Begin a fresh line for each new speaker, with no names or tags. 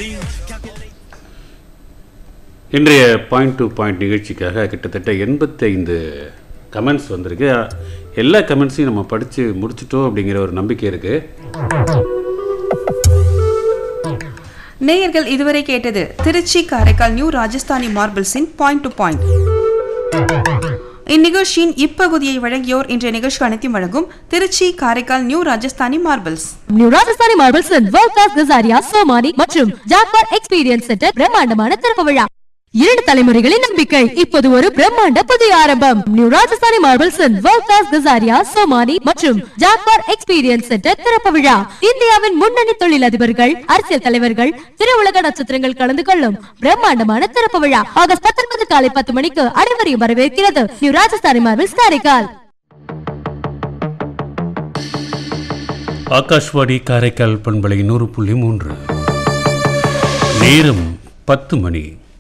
இன்றைய point to point நிகழ்ச்சிக்காக கிட்டத்தட்ட எண்பத்தைந்து கமெண்ட்ஸ் வந்திருக்கு எல்லா கமெண்ட்ஸையும் நம்ம படித்து முடிச்சிட்டோம் அப்படிங்கிற ஒரு நம்பிக்கை இருக்குது
நேயர்கள் இதுவரை கேட்டது திருச்சி காரைக்கால் நியூ ராஜஸ்தானி மார்பிள்ஸின் பாயிண்ட் டு பாயிண்ட் இந்நிகழ்ச்சியின் இப்பகுதியை வழங்கியோர் இன்றைய நிகழ்ச்சி அனைத்தையும் வழங்கும் Tiruchi Karaikal new Rajasthani marbles
new Rajasthani marbles world class Kajaria Somany மற்றும் ஜாக்வார் எக்ஸ்பீரியன்ஸ் சென்டர் பிரம்மாண்டமான திறப்பு விழா இரண்டு தலைமுறைகளின் நம்பிக்கை இப்போது ஒரு பிரம்மாண்ட புதிய ஆரம்பம் new Rajasthani marbles world class Kajaria Somany மற்றும் ஜாக்வார் எக்ஸ்பீரியன்ஸ் சென்டர் திறப்பு விழா இந்தியாவின் முன்னணி தொழிலதிபர்கள் அரசியல் தலைவர்கள் திருவுலக நட்சத்திரங்கள் கலந்து கொள்ளும் பிரம்மாண்டமான திறப்பு விழா ஆகஸ்ட் பத்தொன்பது காலை பத்து மணிக்கு அனைவரையும் வரவேற்கிறது நியூ ராஜஸ்தானி மார்பிள்ஸ் காரைக்கால்
ஆகாஷ்வாணி காரைக்கால் பண்பலை நூறு புள்ளி மூன்று நேரம் பத்து மணி